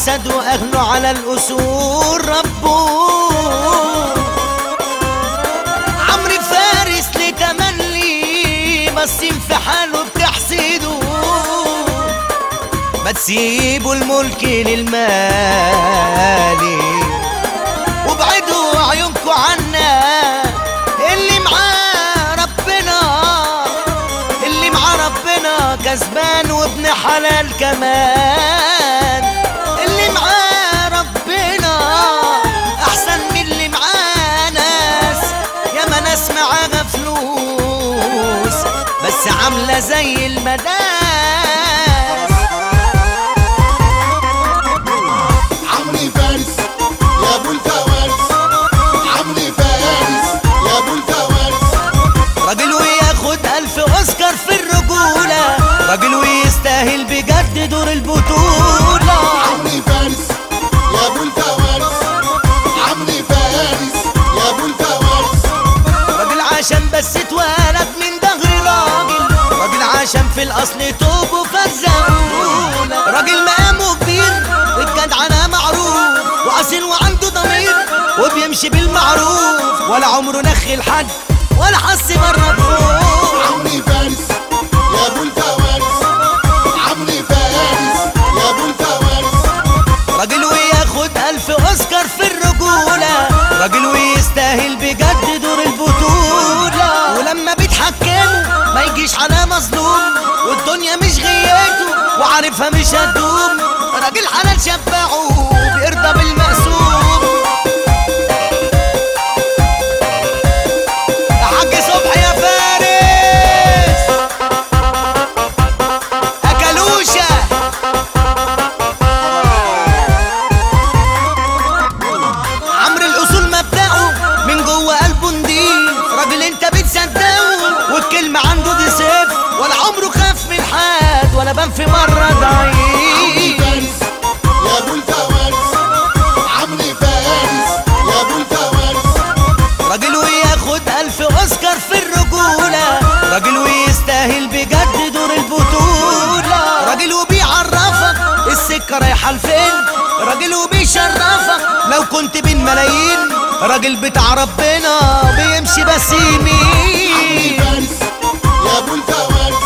الأسد وأهله على الأسود ربوه عمرو فارس لتملي بصين في حاله بتحسده ما تسيبوا الملك للمالي وابعدوا عيونكوا عنا اللي معاه ربنا اللي معاه ربنا كسبان وابن حلال كمان اللي معاه ربنا احسن من اللي معاه ناس ياما ناس معاها فلوس بس عامله زي المداس عمري فارس يا ابو الفوارس عمري فارس يا ابو الفوارس راجل وياخد ألف أوسكار في الرجولة راجل ويستاهل بجد دور البطولة عمري فارس يا ابو الفوارس عمري فارس يا ابو الفوارس راجل عشان بس اتولد من ظهر راجل راجل عشان في الأصل توب وفزعولة راجل مقامه كبير والجدعنة معروف وأصيل وعنده ضمير وبيمشي بالمعروف ولا عمره نخي لحد ولا حس بره بفوق عمري فارس يا ابو الفوارس عمري فارس يا ابو الفوارس راجل وياخد ألف أوسكار في الرجولة راجل ويستاهل بجد دور البطولة ولما بيتحكموا ما يجيش على مظلوم والدنيا مش غيته وعارفها مش هتدوم راجل حلال شبعه بيرضى بالمقسوم يا حاج صبحي يا فارس أكلوشة عمرو الاصول مبدأه من جوه قلبه نضيف راجل انت بتصدقه والكلمة عنده دي سيف ولا عمره خاف من حد ولا بان في مرة عمري ضعيف فارس يا ابو الفوارس عمري فارس يا ابو الفوارس راجل وياخد ألف أوسكار في الرجولة راجل ويستاهل بجد دور البطولة راجل وبيعرفك السكة رايحة لفين راجل وبيشرفك لو كنت بين ملايين راجل بتاع ربنا بيمشي بس عمري يمين فارس يا ابو الفوارس